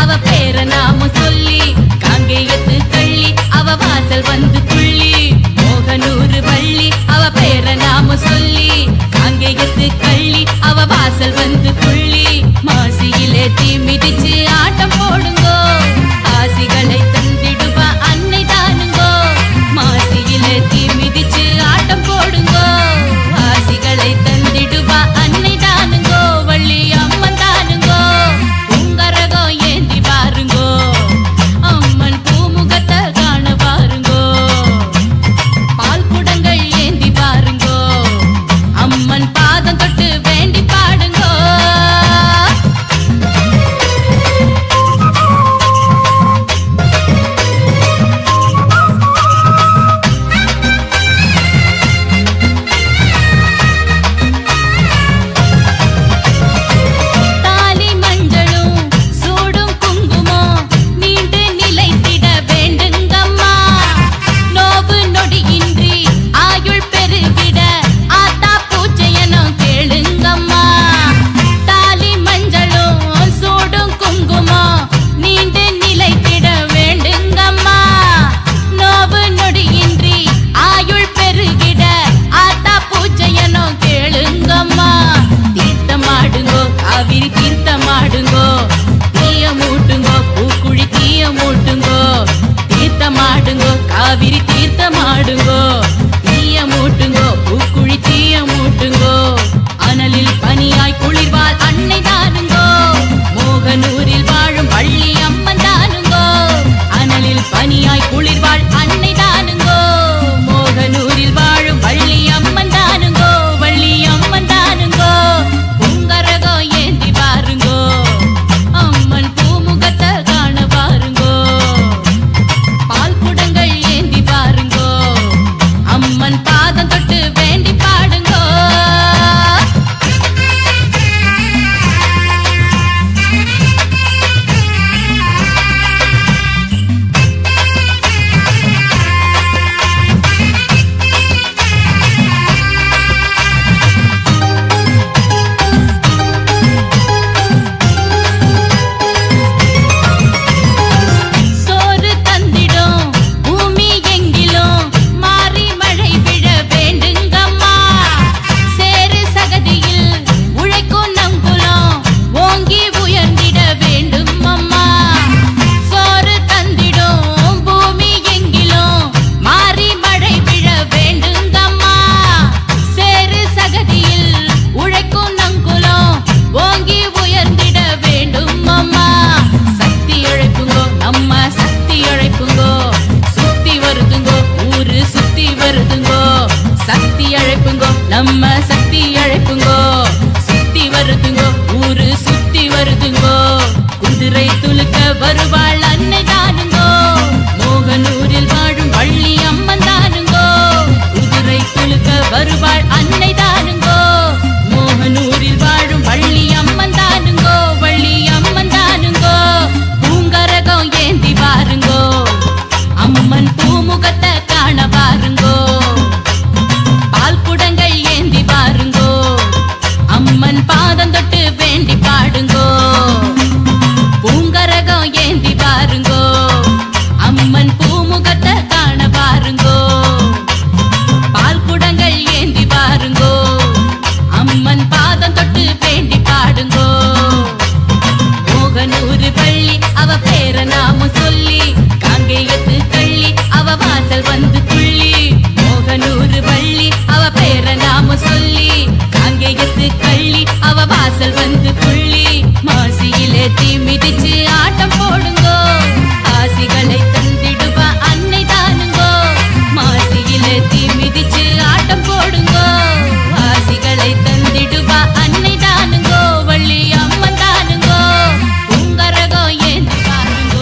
அவ பேர நாம சொல்லி காங்கேயத்து கள்ளி அவ வாசல் வந்து துள்ளி மோகனூறு வள்ளி அவ பேர நாம சொல்லி காங்கேயத்து கள்ளி அவ வாசல் வந்து துள்ளி மாசியிலே தீ மிதிச்சு ஆட்டம் போடுங்கோ ஆசிகளை தந்திடுவா அன்னை தானுங்கோ மாசியிலே தீ மிதிச்சு ஆட்டம் போடுங்கோ ஆசிகளை தந்திடுவா அன்னை தானுங்கோ வள்ளி அம்மன் தானுங்கோ உங்கரகம் ஏந்தி பாருங்கோ அம்மன் பூமுகத்தை காண பாருங்கோ பால் குடங்கள் ஏந்தி பாருங்கோ அம்மன் பாதம் தொட்டு வேண்டி பாடுங்கோ தாலி மஞ்சளும் சூடும் குங்குமம் நீண்டு நிலைத்திட வேண்டுங்கம்மா நோவு நொடியின்றி ஆயுள் பெருகிட ஆத்தா பூஜையனும் கேளுங்கம்மா தாலி மஞ்சளும் சூடும் குங்குமம் நீண்டு நிலைத்திட வேண்டுங்கம்மா நோவு நொடியின்றி ஆயுள் பெருகிட ஆத்தா பூஜையனும் கேளுங்கம்மா தீர்த்தமாடுங்கோ காவிரி தீர்த்தமாடுங்கோ தீய மூட்டுங்கோ பூக்குழி தீய மூட்டுங்கோ தீர்த்தமாடுங்கோ காவிரி தீர்த்தமாடுங்கோ தீய மூட்டுங்கோ பூக்குழி தீய மூட்டுங்கோ அனலில் பனியாய் குளிர்வாள் அன்னை தானுங்கோ மோகனூரில் வாழும் வள்ளி அம்மன் தானுங்கோ அனலில் பனியாய் குளிர்வாள் அன்னை தானுங்கோ மோகனூரில் வாழும் வள்ளி அம்மன் தானுங்கோ வள்ளி அம்மன் தானுங்கோ உங்கரகம் ஏந்தி பாருங்கோ அம்மன் பூமுகத்தை காண பாருங்கோ பால் குடங்கள் ஏந்தி பாருங்கோ அம்மன் பாதம் தொட்டு வேண்டி பாடுங்கோ சோறு தந்திடும் பூமி எங்கிலும் மாறி மழை விழ வேண்டுங்கம்மா சேறு சகதியில் உழைக்கும் நங்குலம் ஓங்கி உயர்ந்திட வேண்டும் அம்மா சோறு தந்திடும் பூமி எங்கிலும் மாறி மழை விழ வேண்டுங்கம்மா சேறு சகதியில் உழைக்கும் நங்குலம் ஓங்கி உயர்ந்திட வேண்டும் அம்மா சக்தி அழைப்புங்கோ நம்ம சக்தி அழைப்புங்கோ சுத்தி வருதுங்கோ ஊரு சுத்தி வருதுங்கோ சக்தி அழைப்புங்கோ நம்ம சக்தி அழைப்புங்கோ சுத்தி வருதுங்கோ ஊரு சுத்தி வருதுங்கோ குதிரை துலுக்க வருவாள் அன்னை தானுங்கோ மோகனூரில் வாழும் வள்ளி அம்மன் தானுங்கோ குதிரை துலுக்க வருவாள் அன்னை தானுங்கோ மோகனூரில் வாழும் வள்ளி அம்மன் தானுங்கோ வள்ளி அம்மன் தானுங்கோ பூங்கரகம் ஏந்தி பாருங்கோ அம்மன் பூமுகத்தை காண பாருங்கோ பால் குடங்கள் ஏந்தி பாருங்கோ அம்மன் பாதம் தொட்டு வேண்டி பாடுங்கோ பூங்கரகம் ஏந்தி பாருங்கோ அம்மன் பூமுகத்தை காண பாருங்கோ பால் குடங்கள் ஏந்தி பாருங்கோ அம்மன் பாதம் தொட்டு வேண்டி பாடுங்கோ மோகனூரு பள்ளி அவ பேர நாம சொல்லி காங்கேயத்து கள்ளி அவ வாசல் வந்து துள்ளி மோகனூரு வள்ளி அவ பேர நாம சொல்லி காங்கேயத்து கள்ளி அவ வாசல் வந்து துள்ளி மாசியிலே தீ மிதிச்சு ஆட்டம் போடுங்கோ ஆசிகளை தந்திடுவா அன்னை தானுங்கோ மாசியிலே தீ மிதிச்சு ஆட்டம் போடுங்கோ ஆசிகளை தந்திடுவா அன்னை தானுங்கோ வள்ளி அம்மன் தானுங்கோ உங்கரகம் ஏந்தி பாருங்கோ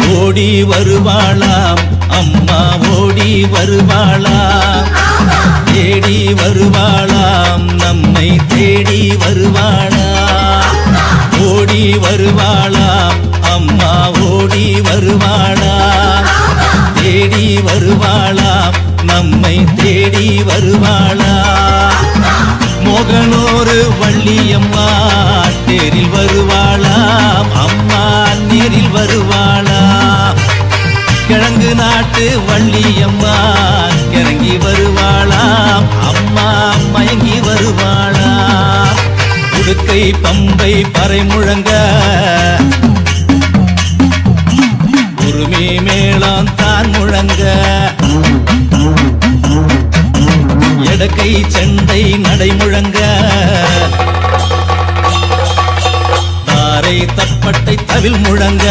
ஓடி வருவாளாம் அம்மா ஓடி வருவாளாம் தேடி வருவாளாம் நம்மை தேடி வருவாளாம் ஓடி வருவாளாம் அம்மா ஓடி வருவாளாம் தேடி வருவாளாம் நம்மை தேடி வருவாளாம் மோகனூரு வள்ளியம்மா தேரில் வருவாளாம் அம்மா நேரில் வருவாளாம் கிழங்கு நாட்டு வள்ளியம்மா கிறங்கி வருவாளாம் அம்மா மயங்கி வருவாளாம் உடுக்கை பம்பை பறை முழங்க உரிமை மேளம் தான் முழங்க எடக்கை செண்டை நடை முழங்க தாரை தப்பட்டை தவில் முழங்க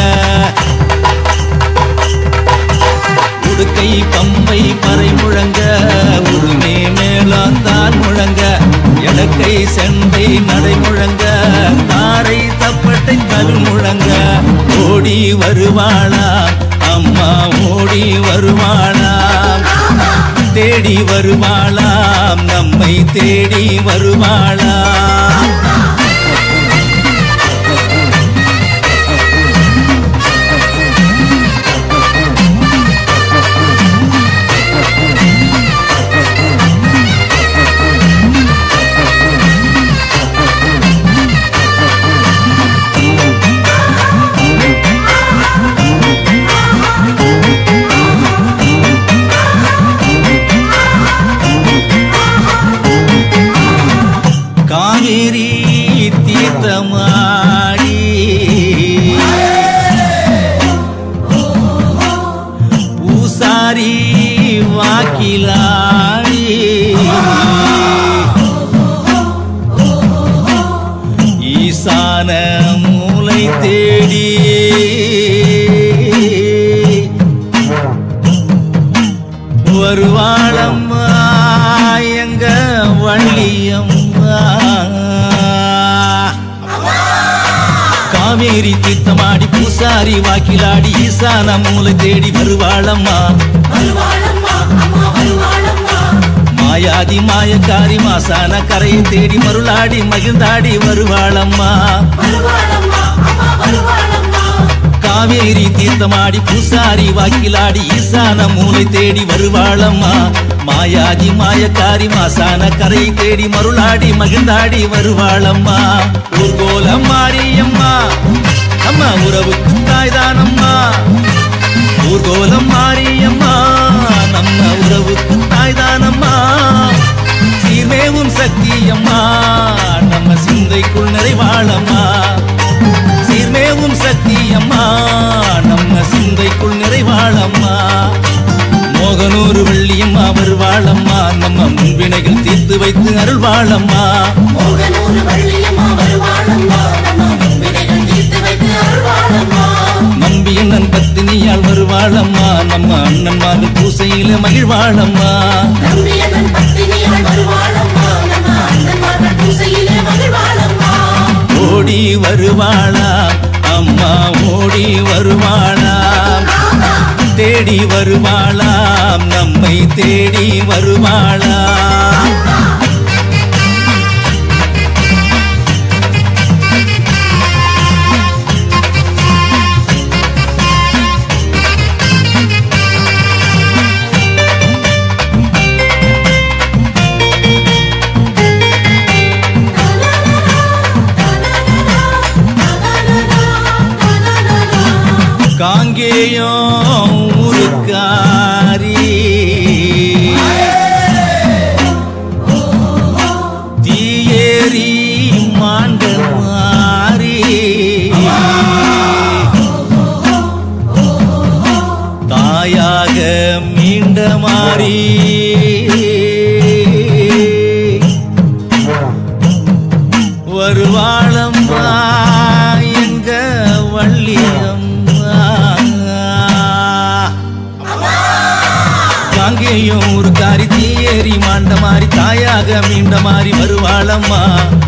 உடுக்கை பம்பை பறை முழங்க உரிமை மேளம் தான் முழங்க எடக்கை செண்டை நடை முழங்க தாரை தப்பட்டை தவில் முழங்க ஓடி வருவாளா அம்மா ஓடி வருவாளாம் தேடி வருவாளாம் நம்மை தேடி வருவாளாம் காவிரி தீர்த்தமாடி பூசாரி வாக்கிலாடி ஈசான மூலை தேடி வருவாளம்மா எங்க வள்ளியம்மா காவேரி தீர்த்தமாடி பூசாரி வாக்கிலாடி ஈசான மூலை தேடி வருவாளம்மா மாயாதி மாயக்காரி மாசான கரையை தேடி மருளாடி மகிழ்ந்தாடி வருவாளம்மா காவேரி தீர்த்தமாடி பூசாரி வாக்கிலாடி ஈசான மூலை தேடி வருவாளம்மா மாயாதி மாயக்காரி மாசான கரை தேடி மருளாடி மகிழ்ந்தாடி வருவாளம்மா ஊர்கோலம் மாரியம்மா அம்மா உறவுக்கு தாய்தானம்மா ஊர்கோலம் மாரியம்மா நம்ம உறவுக்கு தாய்தானம்மா சீர்மேவும் சக்தியம்மா நம்ம சிந்தைக்குள் நிறைவாளம்மா சீர்மேவும் சக்தியம்மா நம்ம சிந்தைக்குள் நிறைவாளம்மா மோகனூர் வள்ளியம்மா வருவாளம்மா நம்ம முன்வினைகள் தீர்த்து வைத்து அருள்வாளம்மா நம்பி அண்ணன் பத்தினியால் வருவாளம்மா நம்ம அண்ணன்மார்கள் பூசையில மகிழ்வாளம்மா ஓடி வருவாளா அம்மா ஓடி வருவாளா தேடி வருவாளாம் நம்மை தேடி வருவாளா காங்கேயம் ஊருக்காரி தீயேறி மாண்டல் மாறி தாயாக மீண்ட மாறி வருவாளம்மா எங்க வள்ளியம்மா காங்கேயம் ஒரு காரி தீயேறி மாண்ட மாறி தாயாக மீண்ட மாறி வருவாளம்மா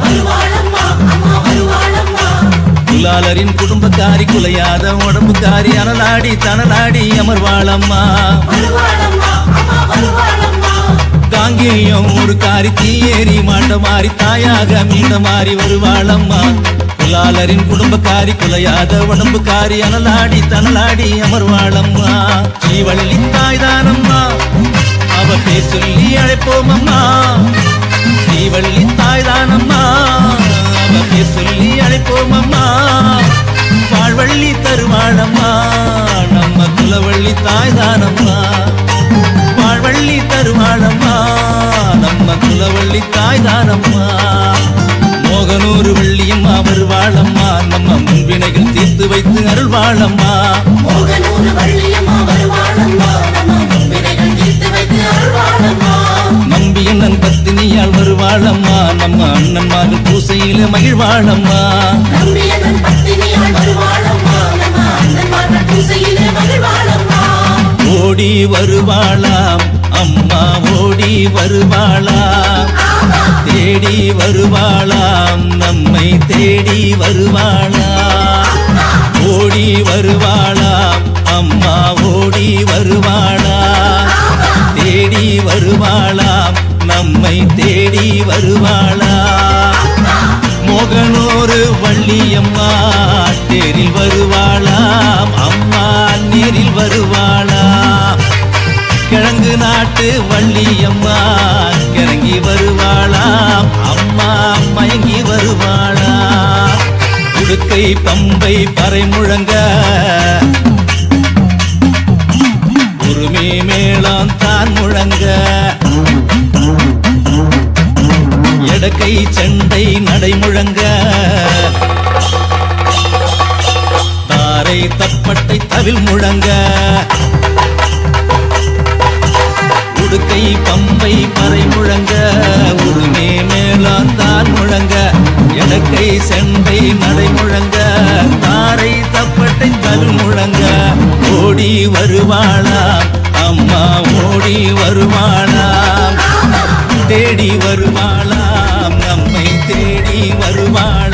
குலாலரின் குடும்பக்காரி குலையாத உடம்புக்காரி அனலாடி தனலாடி அமர்வாளம்மா காங்கேயம் ஒரு காரி தீயேறி மாண்ட மாறி தாயாக மீண்ட மாறி வருவாளம்மா குலாலரின் குடும்பக்காரி குலையாத உடம்புக்காரி அனலாடி தனலாடி அமர்வாளம்மா ஸ்ரீவள்ளி தாய்தானம்மா அவ பேர் சொல்லி அழைப்போம் அம்மா ஸ்ரீவள்ளி தாய்தானம்மா அவ பேர் சொல்லி அழைப்போம் அம்மா வாழ்வள்ளி தருவாளம்மா நம்ம குலவள்ளி தாய்தானம்மா வாழ்வள்ளி தருவாளம்மா நம்ம குலவள்ளி தாய்தானம்மா மோகனூர் வள்ளியம்மா வருவாளம்மா நம்ம முன்வினைகள் தீர்த்து வைத்து அருள்வாளம்மா மோகனூர் வள்ளியம்மா வருவாளம்மா நம்ம முன்பினைகள் தீர்த்து வைத்து அருள்வாளம்மா நம்பியண்ணன் பத்தினியால் வருவாளம்மா நம்ம அண்ணன் மகள் பூசையில மகிழ்வாளம்மா நம்பியதன் பத்தினியால் வருவாளம்மா நம்ம அண்ணன்மார்கள் பூசையிலே மகிழ்வாளம்மா ஓடி வருவாளாம் அம்மா ஓடி வருவாளாம் தேடி வருவாளாம் நம்மை தேடி வருவாளாம் ஓடி வருவாளாம் அம்மா ஓடி வருவாளாம் தேடி வருவாளாம் நம்மை தேடி வருவாளாம் மோகனூரு வள்ளியம்மா தேரில் வருவாளாம் அம்மா நேரில் வருவாளாம் கிழங்கு நாட்டு வள்ளியம்மா கிறங்கி வருவாளாம் அம்மா மயங்கி வருவாளாம் உடுக்கை பம்பை பறை முழங்க உரிமை மேளம் தான் முழங்க எடக்கை செண்டை நடை முழங்க தாரை தப்பட்டை தவில் முழங்க உடுக்கை பம்பை பறை முழங்க உரிமை மேலாம் தான் முழங்க எடக்கை செண்டை நடை முழங்க தாரை தப்பட்டை தவில் முழங்க ஓடி வருவாளாம் அம்மா ஓடி வருவாளாம் தேடி வருவாளாம் நம்மை தேடி வருவாளாம்